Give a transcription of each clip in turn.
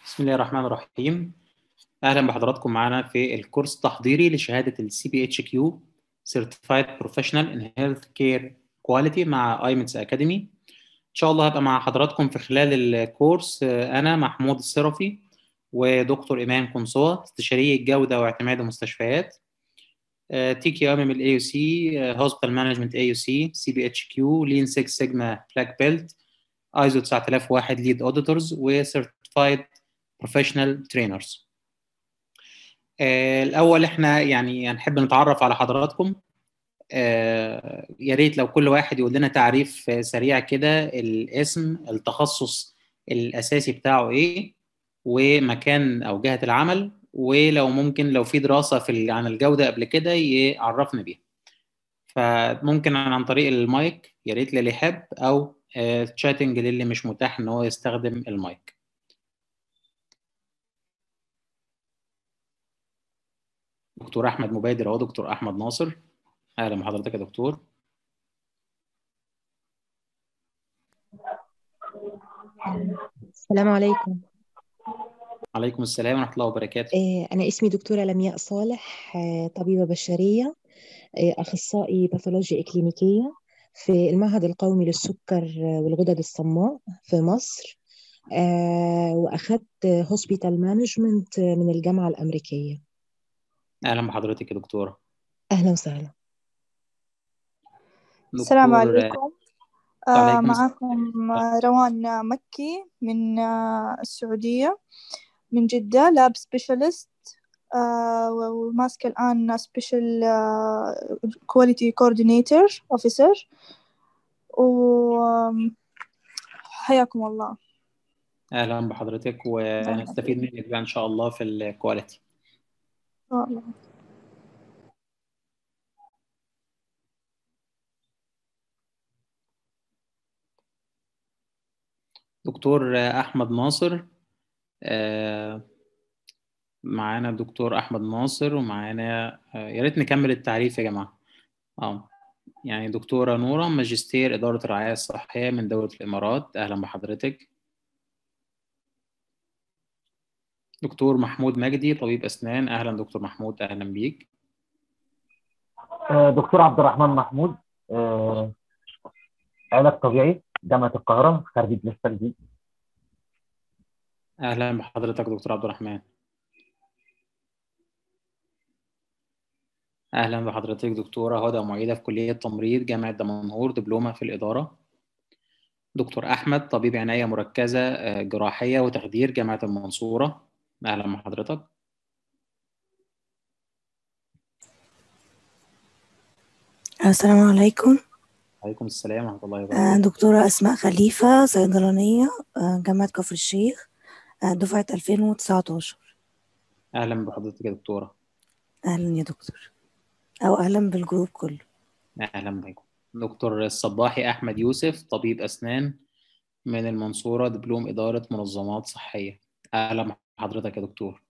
بسم الله الرحمن الرحيم اهلا بحضراتكم معانا في الكورس التحضيري لشهاده السي بي اتش كيو Certified Professional in Healthcare Quality مع ايمتس اكاديمي ان شاء الله هبقى مع حضراتكم في خلال الكورس انا محمود الصرفي ودكتور ايمان قنصوة استشاري الجوده واعتماد المستشفيات تي كي ام من الاي يو سي هوسبيتال مانجمنت اي يو سي سي بي اتش كيو لين 6 سيجما بلاك بيلت ايزو 9001 ليد اوديتورز وسيرتيفايد بروفيشنال ترينرز الاول احنا يعني هنحب نتعرف على حضراتكم آه يا ريت لو كل واحد يقول لنا تعريف سريع كده الاسم التخصص الاساسي بتاعه ايه ومكان او جهه العمل ولو ممكن لو في دراسه في عن الجوده قبل كده يعرفنا بيها فممكن عن طريق المايك يا ريت للي يحب او تشاتنج للي مش متاح ان هو يستخدم المايك دكتور احمد مبادر اهو دكتور احمد ناصر اهلا بحضرتك يا دكتور السلام عليكم عليكم السلام ورحمه الله وبركاته أنا اسمي دكتورة لمياء صالح طبيبة بشرية أخصائي باثولوجيا إكلينيكية في المعهد القومي للسكر والغدد الصماء في مصر وأخذت هوسبيتال مانجمنت من الجامعة الأمريكية اهلا بحضرتك يا دكتوره أهلا وسهلا السلام دكتور- عليكم آه وعليكم معكم روان مكي من آه السعودية من جدة لاب سبيشالست وماسكة الآن سبيشال كواليتي كوردينيتور أوفيسر وحياكم الله اهلا بحضرتك ونستفيد منك بقى ان شاء الله في الكواليتي إن شاء الله دكتور احمد ناصر آه، معانا دكتور احمد ناصر ومعانا آه، يا ريت نكمل التعريف يا جماعه اه يعني دكتوره نوره ماجستير اداره الرعايه الصحيه من دوله الامارات اهلا بحضرتك دكتور محمود مجدي طبيب اسنان اهلا دكتور محمود اهلا بيك آه، دكتور عبد الرحمن محمود آه، علاج طبيعي جامعة القاهرة خريج لسه جديد اهلا بحضرتك دكتور عبد الرحمن اهلا بحضرتك دكتوره هدى معيده في كليه تمريض جامعه دمنهور دبلومه في الاداره دكتور احمد طبيب عنايه مركزه آه، جراحيه وتخدير جامعه المنصوره اهلا بحضرتك السلام عليكم عليكم السلام ورحمه الله آه، وبركاته دكتورة أسماء خليفة صيدلانية آه، جامعة كفر الشيخ آه، دفعة 2019 اهلا بحضرتك يا دكتوره أهلا يا دكتور أو أهلا بالجروب كله اهلا بكم دكتور الصباحي احمد يوسف طبيب اسنان من المنصوره دبلوم اداره منظمات صحيه اهلا بحضرتك يا دكتور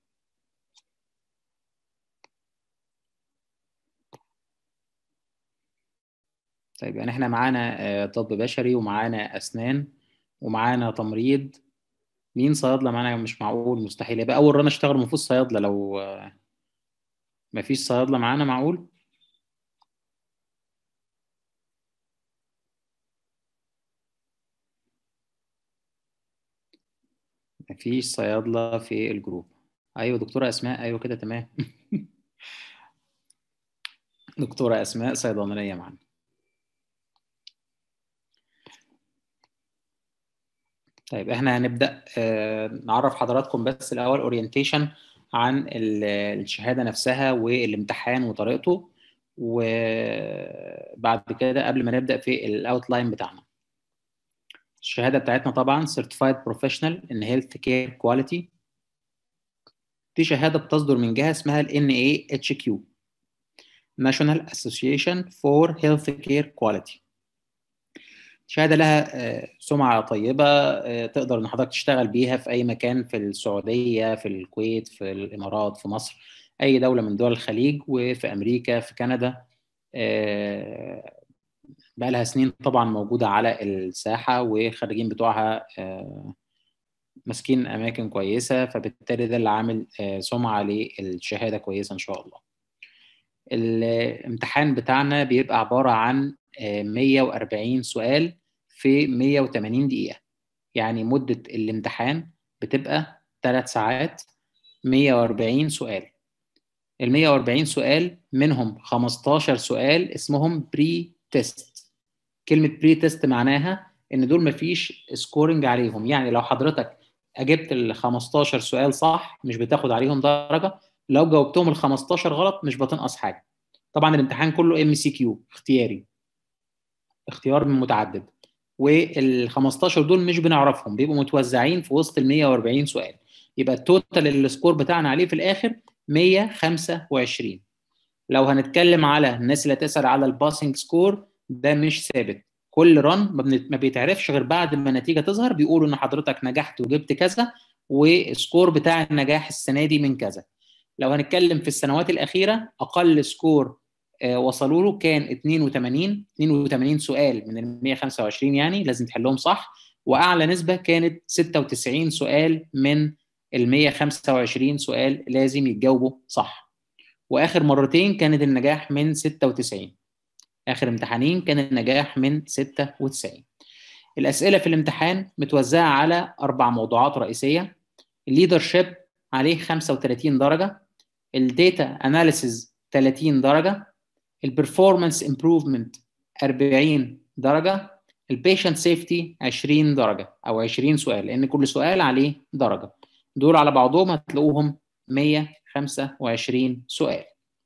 طيب يعني احنا معانا آه، طب بشري ومعانا اسنان ومعانا تمريض مين صيادله معانا مش معقول مستحيل يبقى اول رنا اشتغل المفروض صيادله لو آه، مفيش صيادله معانا معقول مفيش صيادله في الجروب ايوه دكتوره اسماء ايوه كده تمام دكتوره اسماء صيدلانيه معانا طيب احنا هنبدأ آه، نعرف حضراتكم بس الأول اورينتيشن عن ال- الشهادة نفسها والامتحان وطريقته وبعد كده قبل ما نبدأ في الاوتلاين بتاعنا الشهادة بتاعتنا طبعا Certified Professional in Healthcare Quality دي شهادة بتصدر من جهة اسمها ال NAHQ National Association for Healthcare Quality شهادة لها آه، سمعة طيبة آه، تقدر إن حضرتك تشتغل بيها في أي مكان في السعودية في الكويت في الإمارات في مصر أي دولة من دول الخليج وفي أمريكا في كندا آه، بقى لها سنين طبعا موجودة على الساحة والخريجين بتوعها آه، ماسكين اماكن كويسه فبالتالي ده اللي عامل سمعه للشهاده كويسه ان شاء الله الامتحان بتاعنا بيبقى عباره عن 140 سؤال في 180 دقيقه يعني مده الامتحان بتبقى 3 ساعات 140 سؤال ال 140 سؤال منهم 15 سؤال اسمهم بري تيست كلمه بري تيست معناها ان دول مفيش سكورنج عليهم يعني لو حضرتك اجبت ال 15 سؤال صح مش بتاخد عليهم درجه لو جاوبتهم ال 15 غلط مش بتنقص حاجه طبعا الامتحان كله ام سي كيو اختياري اختيار من متعدد وال 15 دول مش بنعرفهم بيبقوا متوزعين في وسط ال 140 سؤال يبقى التوتال السكور بتاعنا عليه في الاخر 125 لو هنتكلم على الناس اللي هتسال على الباسنج سكور ده مش ثابت كل رن ما بيتعرفش غير بعد ما النتيجه تظهر بيقولوا ان حضرتك نجحت وجبت كذا والسكور بتاع النجاح السنه دي من كذا لو هنتكلم في السنوات الاخيره اقل سكور آه وصلوا له كان 82 82 سؤال من ال 125 يعني لازم تحلهم صح واعلى نسبه كانت 96 سؤال من ال 125 سؤال لازم يتجاوبوا صح واخر مرتين كانت النجاح من 96 اخر امتحانين كان النجاح من 96 الاسئله في الامتحان متوزعه على اربع موضوعات رئيسيه الليدرشيب عليه 35 درجه الداتا اناليسز 30 درجه البرفورمانس امبروفمنت 40 درجه البيشنت سيفتي 20 درجه او 20 سؤال لان كل سؤال عليه درجه دول على بعضهم هتلاقوهم 125 سؤال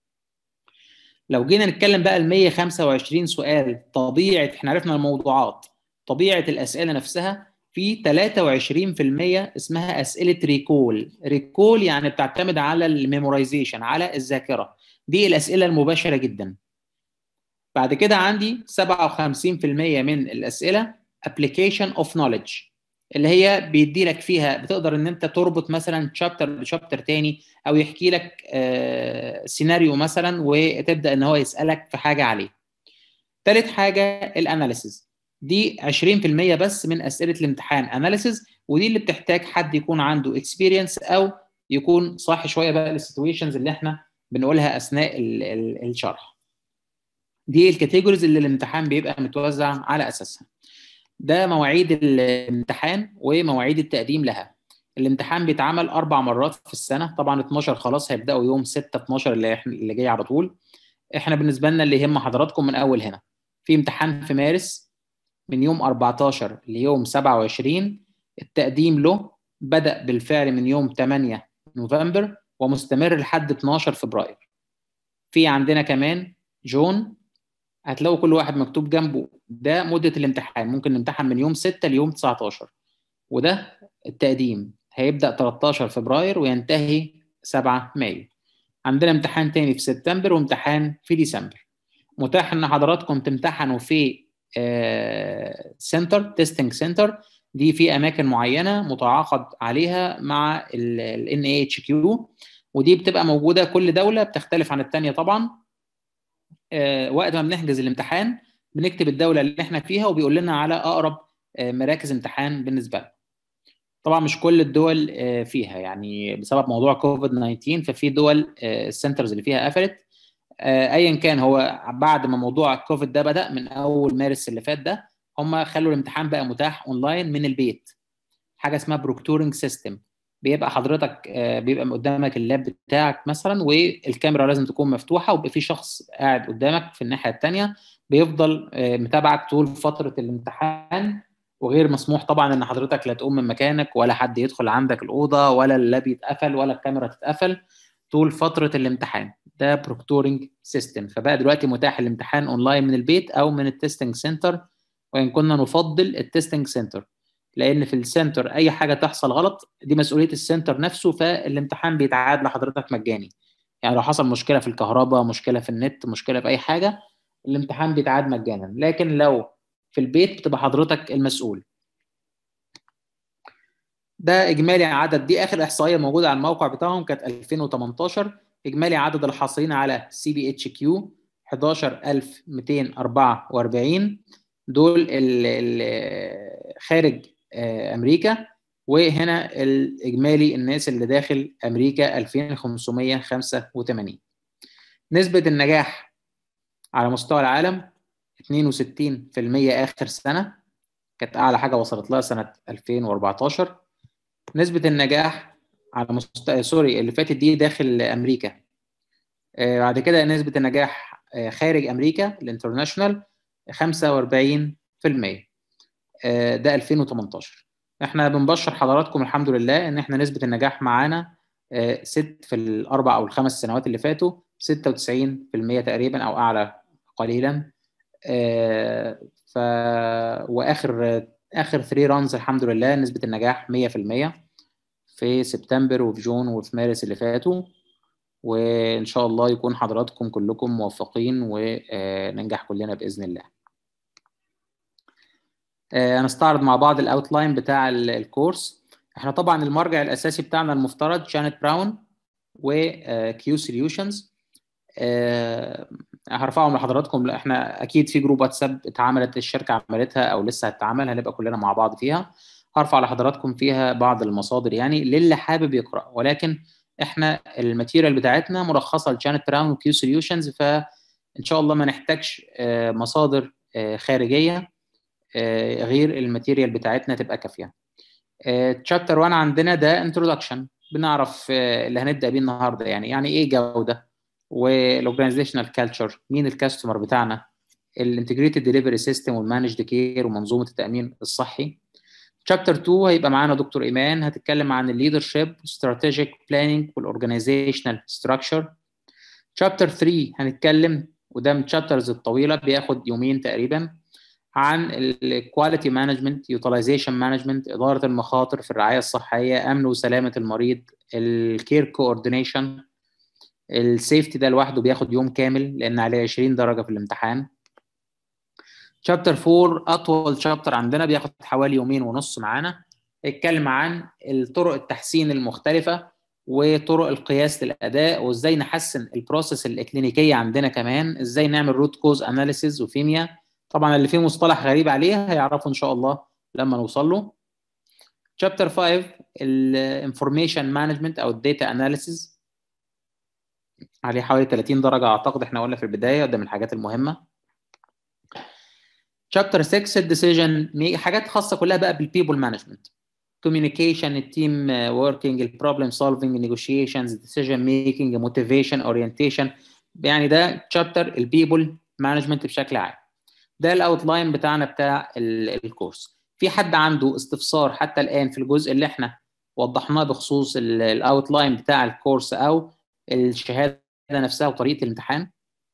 لو جينا نتكلم بقى ال 125 سؤال طبيعه احنا عرفنا الموضوعات طبيعه الاسئله نفسها في 23% اسمها اسئله ريكول ريكول يعني بتعتمد على الميمورايزيشن على الذاكره دي الاسئله المباشره جدا بعد كده عندي 57% من الاسئله application of knowledge اللي هي بيدي لك فيها بتقدر ان انت تربط مثلا شابتر بشابتر تاني او يحكي لك آه سيناريو مثلا وتبدا ان هو يسالك في حاجه عليه ثالث حاجه الاناليسز دي 20% بس من اسئله الامتحان اناليسز ودي اللي بتحتاج حد يكون عنده اكسبيرينس او يكون صاحي شويه بقى للسيتويشنز اللي احنا بنقولها اثناء ال ال الشرح دي الكاتيجوريز اللي الامتحان بيبقى متوزع على اساسها ده مواعيد الامتحان ومواعيد التقديم لها الامتحان بيتعمل اربع مرات في السنه طبعا 12 خلاص هيبداوا يوم 6 12 اللي احنا اللي جاي على طول احنا بالنسبه لنا اللي يهم حضراتكم من اول هنا في امتحان في مارس من يوم 14 ليوم 27 التقديم له بدا بالفعل من يوم 8 نوفمبر ومستمر لحد 12 فبراير في عندنا كمان جون هتلاقوا كل واحد مكتوب جنبه ده مدة الامتحان ممكن نمتحن من يوم 6 ليوم 19 وده التقديم هيبدأ 13 فبراير وينتهي 7 مايو عندنا امتحان تاني في سبتمبر وامتحان في ديسمبر متاح ان حضراتكم تمتحنوا في سنتر تيستنج سنتر دي في اماكن معينه متعاقد عليها مع ال اتش كيو ودي بتبقى موجوده كل دوله بتختلف عن الثانيه طبعا آه وقت ما بنحجز الامتحان بنكتب الدوله اللي احنا فيها وبيقول لنا على اقرب آه مراكز امتحان بالنسبه لنا طبعا مش كل الدول آه فيها يعني بسبب موضوع كوفيد 19 ففي دول السنترز اللي فيها قفلت ايا كان هو بعد ما موضوع الكوفيد ده بدا من اول مارس اللي فات ده هم خلوا الامتحان بقى متاح اونلاين من البيت حاجه اسمها بروكتورنج سيستم بيبقى حضرتك بيبقى قدامك اللاب بتاعك مثلا والكاميرا لازم تكون مفتوحه ويبقى في شخص قاعد قدامك في الناحيه الثانيه بيفضل متابعك طول فتره الامتحان وغير مسموح طبعا ان حضرتك لا تقوم من مكانك ولا حد يدخل عندك الاوضه ولا اللاب يتقفل ولا الكاميرا تتقفل طول فتره الامتحان ده بروكتورنج سيستم فبقى دلوقتي متاح الامتحان اونلاين من البيت او من التستنج سنتر وان كنا نفضل التستنج سنتر لان في السنتر اي حاجه تحصل غلط دي مسؤوليه السنتر نفسه فالامتحان بيتعاد لحضرتك مجاني يعني لو حصل مشكله في الكهرباء مشكله في النت مشكله في اي حاجه الامتحان بيتعاد مجانا لكن لو في البيت بتبقى حضرتك المسؤول ده اجمالي عدد دي اخر احصائيه موجوده على الموقع بتاعهم كانت 2018 اجمالي عدد الحاصلين على سي بي اتش كيو 11244 دول ال ال خارج امريكا وهنا الاجمالي الناس اللي داخل امريكا 2585 نسبه النجاح على مستوى العالم 62% اخر سنه كانت اعلى حاجه وصلت لها سنه 2014 نسبه النجاح على مستوى سوري اللي فاتت دي داخل امريكا آه بعد كده نسبه النجاح آه خارج امريكا الانترناشونال 45% آه ده 2018 احنا بنبشر حضراتكم الحمد لله ان احنا نسبه النجاح معانا ست في الاربع او الخمس سنوات اللي فاتوا 96% تقريبا او اعلى قليلا ف واخر اخر 3 رانز الحمد لله نسبه النجاح 100% في سبتمبر وفي جون وفي مارس اللي فاتوا وان شاء الله يكون حضراتكم كلكم موفقين وننجح كلنا باذن الله هنستعرض مع بعض الاوتلاين بتاع الكورس احنا طبعا المرجع الاساسي بتاعنا المفترض جانيت براون وكيو سوليوشنز هرفعهم لحضراتكم احنا اكيد في جروب واتساب اتعملت الشركه عملتها او لسه هتتعمل هنبقى كلنا مع بعض فيها هرفع لحضراتكم فيها بعض المصادر يعني للي حابب يقرا ولكن احنا الماتيريال بتاعتنا مرخصه لجانيت براون وكيو سوليوشنز فان شاء الله ما نحتاجش مصادر خارجيه غير الماتيريال بتاعتنا تبقى كافيه تشابتر 1 عندنا ده انترودكشن بنعرف اللي هنبدا بيه النهارده يعني يعني ايه جوده والاورجانيزيشنال كلتشر مين الكاستمر بتاعنا الانتجريتد ديليفري سيستم والمانجد كير ومنظومه التامين الصحي تشابتر 2 هيبقى معانا دكتور ايمان هتتكلم عن الليدرشيب استراتيجيك بلاننج والاورجانيزيشنال ستراكشر تشابتر 3 هنتكلم وده من التشابترز الطويله بياخد يومين تقريبا عن الكواليتي مانجمنت يوتيلايزيشن مانجمنت اداره المخاطر في الرعايه الصحيه امن وسلامه المريض الكير كوردينيشن السيفتي ده لوحده بياخد يوم كامل لان عليه 20 درجه في الامتحان شابتر 4 اطول شابتر عندنا بياخد حوالي يومين ونص معانا يتكلم عن الطرق التحسين المختلفه وطرق القياس للاداء وازاي نحسن البروسيس الاكلينيكيه عندنا كمان ازاي نعمل روت كوز اناليسيز وفيميا طبعا اللي فيه مصطلح غريب عليه هيعرفوا ان شاء الله لما نوصل له شابتر 5 الانفورميشن مانجمنت او الداتا اناليسيز عليه حوالي 30 درجه اعتقد احنا قلنا في البدايه ده من الحاجات المهمه شابتر 6 الديسيجن حاجات خاصه كلها بقى بالبيبل مانجمنت communication التيم working البروبلم solving negotiations decision making motivation orientation يعني ده شابتر البيبل مانجمنت بشكل عام ده الاوتلاين بتاعنا بتاع الكورس في حد عنده استفسار حتى الان في الجزء اللي احنا وضحناه بخصوص الاوتلاين بتاع الكورس او الشهاده نفسها وطريقه الامتحان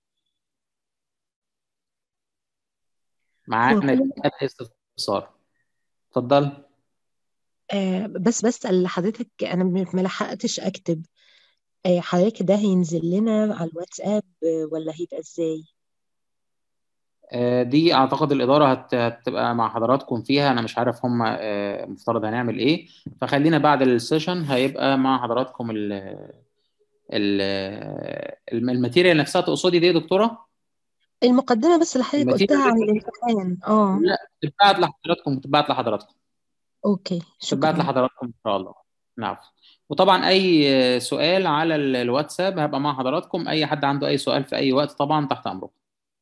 معانا استفسار اتفضل آه بس بسأل حضرتك أنا ما لحقتش أكتب آه حضرتك ده هينزل لنا على الواتساب آه ولا هيبقى إزاي؟ دي اعتقد الاداره هت... هتبقى مع حضراتكم فيها انا مش عارف هم مفترض هنعمل ايه فخلينا بعد السيشن هيبقى مع حضراتكم ال ال الماتيريال نفسها تقصدي دي يا دكتوره المقدمه بس اللي حضرتك قلتها عن الامتحان اه لا تتبعت لحضراتكم تتبعت لحضراتكم اوكي شكرا تتبعت لحضراتكم ان شاء الله نعم وطبعا اي سؤال على الواتساب هبقى مع حضراتكم اي حد عنده اي سؤال في اي وقت طبعا تحت امركم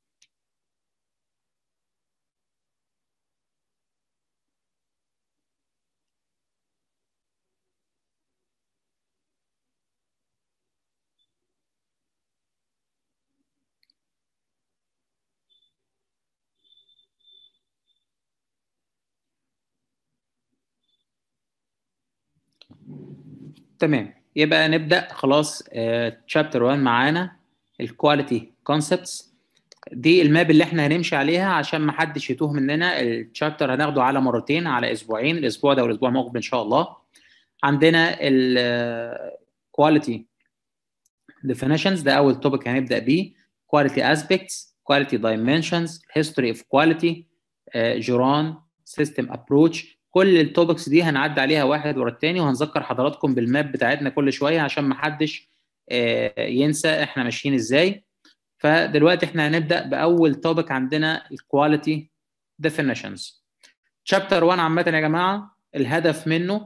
تمام يبقى نبدا خلاص تشابتر 1 معانا الكواليتي كونسبتس دي الماب اللي احنا هنمشي عليها عشان ما حدش يتوه مننا التشابتر هناخده على مرتين على اسبوعين الاسبوع ده والاسبوع المقبل ان شاء الله عندنا الكواليتي definitions ده اول توبيك هنبدا بيه quality aspects quality dimensions history of quality جيران system approach كل التوبكس دي هنعدي عليها واحد ورا التاني وهنذكر حضراتكم بالماب بتاعتنا كل شويه عشان ما حدش ينسى احنا ماشيين ازاي فدلوقتي احنا هنبدا باول توبك عندنا الكواليتي definitions chapter 1 عامه يا جماعه الهدف منه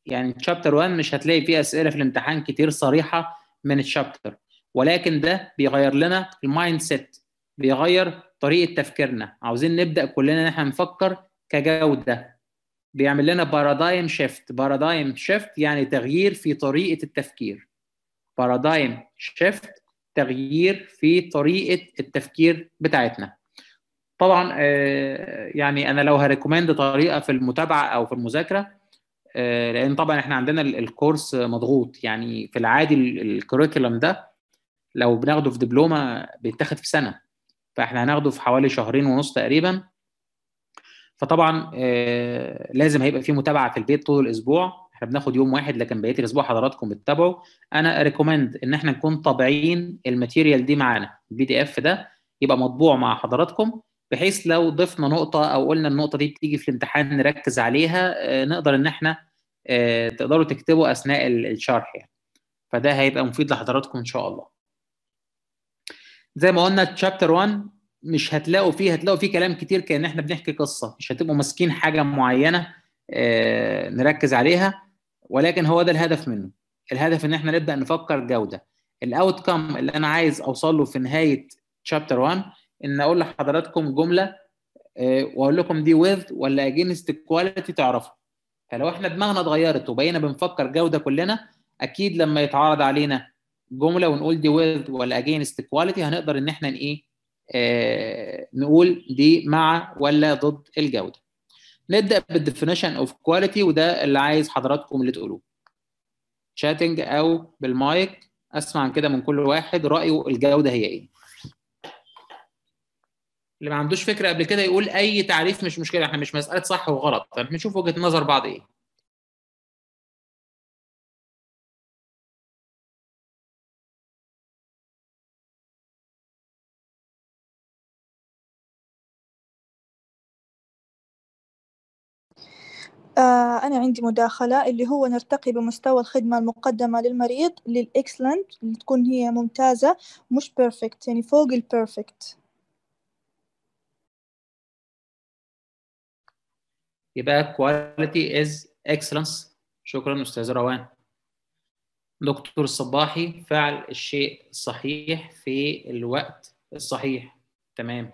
يعني تشابتر 1 مش هتلاقي فيه اسئله في الامتحان كتير صريحه من الشابتر ولكن ده بيغير لنا المايند سيت بيغير طريقه تفكيرنا عاوزين نبدا كلنا ان احنا نفكر كجوده بيعمل لنا بارادايم شيفت بارادايم شيفت يعني تغيير في طريقه التفكير بارادايم شيفت تغيير في طريقه التفكير بتاعتنا طبعا يعني انا لو هريكومند طريقه في المتابعه او في المذاكره لان طبعا احنا عندنا الكورس مضغوط يعني في العادي الكوريكولم ده لو بناخده في دبلومه بيتاخد في سنه فاحنا هناخده في حوالي شهرين ونص تقريبا فطبعا لازم هيبقى في متابعه في البيت طول الاسبوع احنا بناخد يوم واحد لكن بقيه الاسبوع حضراتكم بتتابعوا انا ريكومند ان احنا نكون طابعين الماتيريال دي معانا البي دي اف ده يبقى مطبوع مع حضراتكم بحيث لو ضفنا نقطه او قلنا النقطه دي بتيجي في الامتحان نركز عليها نقدر ان احنا تقدروا تكتبوا اثناء الشرح يعني فده هيبقى مفيد لحضراتكم ان شاء الله زي ما قلنا تشابتر 1 مش هتلاقوا فيه هتلاقوا فيه كلام كتير كان احنا بنحكي قصه مش هتبقوا ماسكين حاجه معينه نركز عليها ولكن هو ده الهدف منه الهدف ان احنا نبدا نفكر جوده الاوت كم اللي انا عايز اوصل له في نهايه تشابتر 1 ان اقول لحضراتكم جمله واقول لكم دي with ولا against quality تعرفوا فلو احنا دماغنا اتغيرت وبقينا بنفكر جوده كلنا اكيد لما يتعرض علينا جمله ونقول دي with ولا against quality هنقدر ان احنا ايه آه نقول دي مع ولا ضد الجوده نبدا بالديفينيشن اوف كواليتي وده اللي عايز حضراتكم اللي تقولوه شاتنج او بالمايك اسمع كده من كل واحد رايه الجوده هي ايه اللي ما عندوش فكره قبل كده يقول اي تعريف مش مشكله احنا مش مساله صح وغلط احنا بنشوف وجهه نظر بعض ايه آه أنا عندي مداخلة اللي هو نرتقي بمستوى الخدمة المقدمة للمريض للإكسلنت اللي تكون هي ممتازة مش بيرفكت يعني فوق البيرفكت يبقى quality is excellence شكرا أستاذ روان دكتور الصباحي فعل الشيء الصحيح في الوقت الصحيح تمام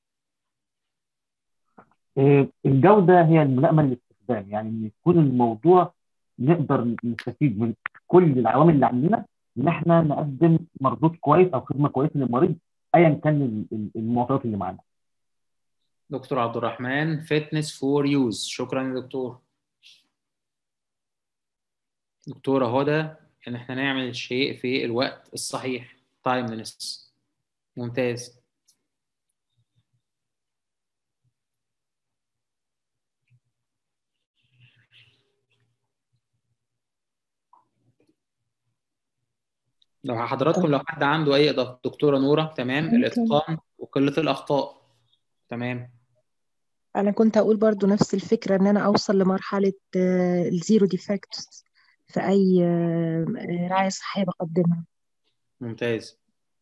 الجودة هي الملائمة للاستخدام يعني ان يكون الموضوع نقدر نستفيد من كل العوامل اللي عندنا ان احنا نقدم مردود كويس او خدمه كويسه للمريض ايا كان المواصفات اللي معانا. دكتور عبد الرحمن فيتنس فور يوز شكرا يا دكتور. دكتوره هدى ان احنا نعمل الشيء في الوقت الصحيح تايملينس ممتاز لو حضراتكم لو حد عنده اي اضافه دكتوره نوره تمام الاتقان وقله الاخطاء تمام انا كنت اقول برضو نفس الفكره ان انا اوصل لمرحله الزيرو ديفكتس في اي رعايه صحيه بقدمها ممتاز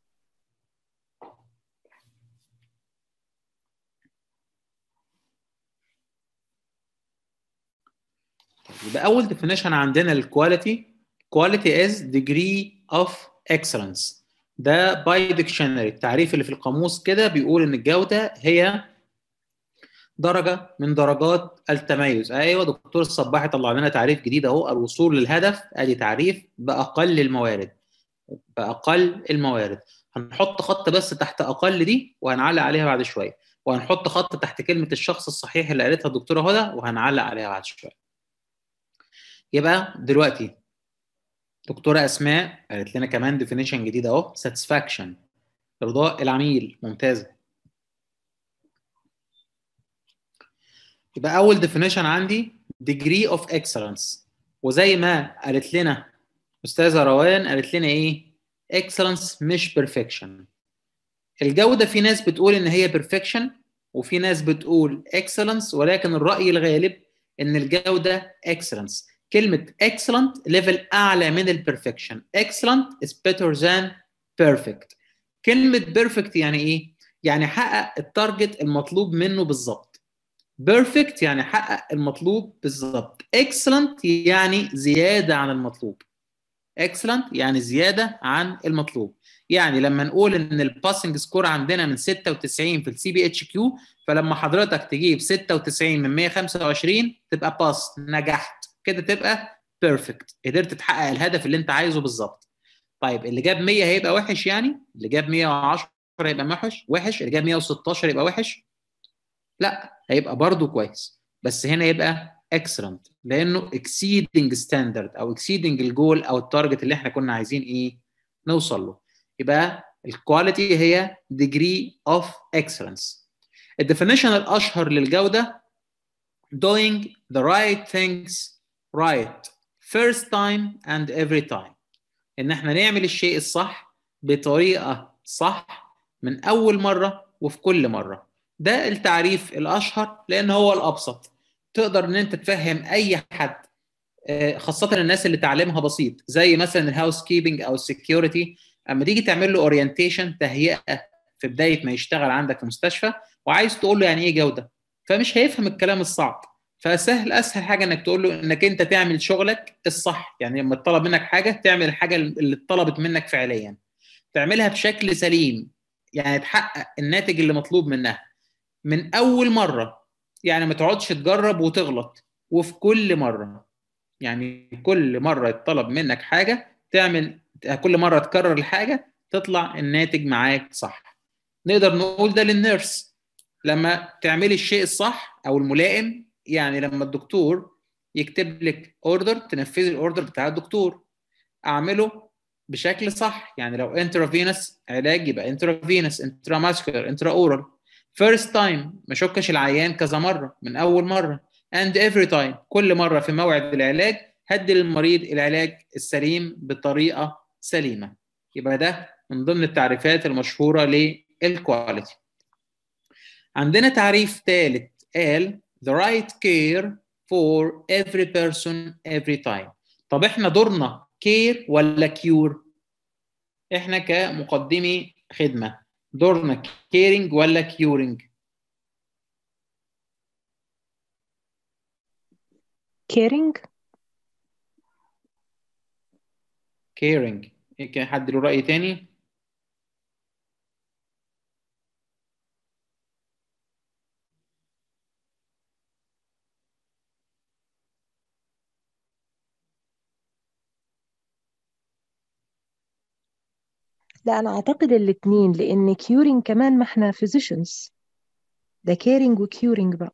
يبقى اول ديفينيشن عندنا الكواليتي quality is degree of excellence ده باي ديكشنري التعريف اللي في القاموس كده بيقول ان الجوده هي درجه من درجات التميز ايوه دكتور الصباحي طلع لنا تعريف جديد اهو الوصول للهدف ادي تعريف باقل الموارد باقل الموارد هنحط خط بس تحت اقل دي وهنعلق عليها بعد شويه وهنحط خط تحت كلمه الشخص الصحيح اللي قالتها الدكتوره هدى وهنعلق عليها بعد شويه يبقى دلوقتي دكتوره اسماء قالت لنا كمان ديفينيشن جديد اهو ساتسفاكشن ارضاء العميل ممتازه يبقى اول ديفينيشن عندي degree of excellence وزي ما قالت لنا استاذه روان قالت لنا ايه excellence مش perfection الجوده في ناس بتقول ان هي perfection وفي ناس بتقول excellence ولكن الراي الغالب ان الجوده excellence كلمة excellent level أعلى من ال perfection excellent is better than perfect كلمة perfect يعني إيه؟ يعني حقق التارجت المطلوب منه بالظبط بيرفكت يعني حقق المطلوب بالظبط اكسلنت يعني زياده عن المطلوب اكسلنت يعني زياده عن المطلوب يعني لما نقول ان الباسنج سكور عندنا من 96 في السي بي اتش كيو فلما حضرتك تجيب 96 من 125 تبقى باس نجحت كده تبقى بيرفكت قدرت تحقق الهدف اللي انت عايزه بالظبط طيب اللي جاب 100 هيبقى وحش يعني اللي جاب 110 هيبقى وحش وحش اللي جاب 116 يبقى وحش لا هيبقى برضه كويس بس هنا يبقى اكسلنت لانه exceeding ستاندرد او exceeding الجول او التارجت اللي احنا كنا عايزين ايه نوصل له يبقى الكواليتي هي degree of excellence الديفينيشن الاشهر للجوده doing the right things right first time and every time ان احنا نعمل الشيء الصح بطريقه صح من اول مره وفي كل مره ده التعريف الاشهر لان هو الابسط تقدر ان انت تفهم اي حد خاصه الناس اللي تعليمها بسيط زي مثلا الهاوس كيبنج او السكيورتي اما تيجي تعمل له اورينتيشن تهيئه في بدايه ما يشتغل عندك في مستشفى وعايز تقول له يعني ايه جوده فمش هيفهم الكلام الصعب فسهل اسهل حاجه انك تقول له انك انت تعمل شغلك الصح يعني لما تطلب منك حاجه تعمل الحاجه اللي اتطلبت منك فعليا تعملها بشكل سليم يعني تحقق الناتج اللي مطلوب منها من اول مره يعني ما تقعدش تجرب وتغلط وفي كل مره يعني كل مره يطلب منك حاجه تعمل كل مره تكرر الحاجه تطلع الناتج معاك صح نقدر نقول ده للنيرس لما تعملي الشيء الصح او الملائم يعني لما الدكتور يكتب لك اوردر تنفذي الاوردر بتاع الدكتور اعمله بشكل صح يعني لو انترافينس علاج يبقى انترافينس انتراماسكولار انترا اورال فيرست تايم ما شكش العيان كذا مره من اول مره اند افري تايم كل مره في موعد العلاج هدي للمريض العلاج السليم بطريقه سليمه يبقى ده من ضمن التعريفات المشهوره للكواليتي عندنا تعريف ثالث قال the right care for every person every time طب احنا دورنا كير ولا كيور احنا كمقدمي خدمه دورنا كيرنج ولا كيورنج كيرنج كيرنج كان حد له راي تاني لا أنا أعتقد الاتنين لأن كيورينج كمان ما احنا physicians ده كيرنج وكيورينج بقى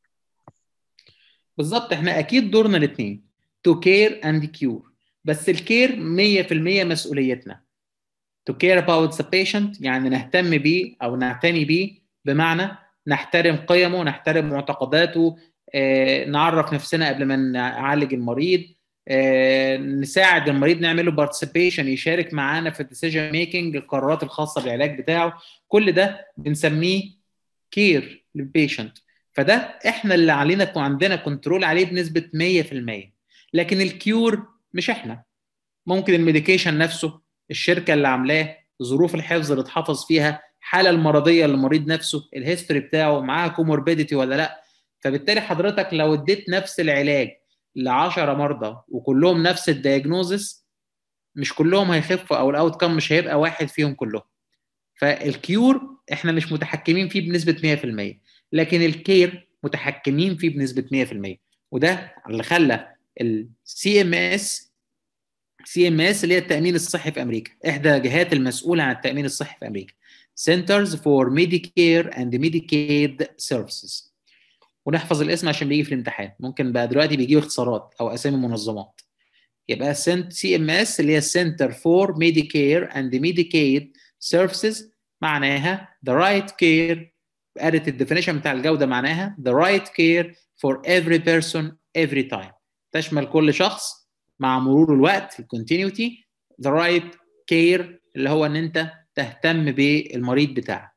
بالظبط احنا اكيد دورنا الاثنين تو كير اند كيور بس الكير 100% مسؤوليتنا to care about the patient يعني نهتم بيه او نعتني بيه بمعنى نحترم قيمه نحترم معتقداته آه، نعرف نفسنا قبل ما نعالج المريض آه، نساعد المريض نعمل له بارتيسيبيشن يشارك معانا في الديسيجن ميكنج القرارات الخاصه بالعلاج بتاعه كل ده بنسميه كير للبيشنت فده احنا اللي علينا يكون عندنا كنترول عليه بنسبه 100% لكن الكيور مش احنا ممكن الميديكيشن نفسه الشركه اللي عاملاه ظروف الحفظ اللي اتحفظ فيها الحاله المرضيه للمريض نفسه الهيستوري بتاعه معاه كوموربيديتي ولا لا فبالتالي حضرتك لو اديت نفس العلاج ل 10 مرضى وكلهم نفس الدياجنوزس مش كلهم هيخفوا او الاوت كام مش هيبقى واحد فيهم كلهم فالكيور احنا مش متحكمين فيه بنسبه 100% لكن الكير متحكمين فيه بنسبه 100% وده اللي خلى السي ام اس سي ام اس اللي هي التامين الصحي في امريكا احدى الجهات المسؤوله عن التامين الصحي في امريكا Centers for Medicare and Medicaid Services ونحفظ الاسم عشان بيجي في الامتحان ممكن بقى دلوقتي بيجيب اختصارات او اسامي منظمات يبقى سي ام اس اللي هي Center for Medicare and Medicaid Services معناها the right care قالت الديفينيشن بتاع الجوده معناها the right care for every person every time تشمل كل شخص مع مرور الوقت الكونتينيوتي the right care اللي هو ان انت تهتم بالمريض بتاعك